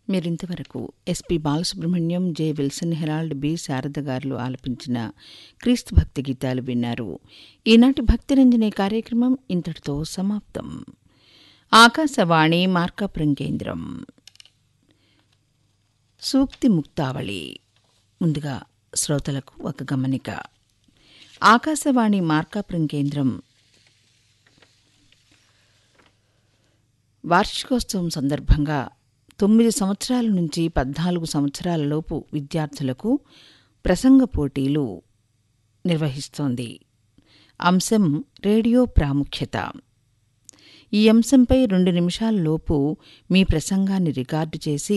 మీరింతవరకు SP Balasubrahmanyam J Wilson Harold B Sharada గారులు ఆలపించిన క్రీస్తు భక్తి గీతాలు విన్నారు ఈనాటి భక్తిరంజనే కార్యక్రమం ఇంతటితో సమాప్తం ఆకాశవాణి మార్కాపురం కేంద్రం సూక్తి ముక్తావళి ముందుగా శ్రోతలకు ఒక గమనిక ఆకాశవాణి మార్కాపురం కేంద్రం వార్షికోత్సవం సందర్భంగా తొమ్మిది సంవత్సరాల నుంచి పద్నాలుగు సంవత్సరాలలోపు విద్యార్థులకు ప్రసంగ పోటీలు నిర్వహిస్తోంది అంశం రేడియో ప్రాముఖ్యత ఈ అంశంపై రెండు నిమిషాలలోపు మీ ప్రసంగాన్ని రికార్డు చేసి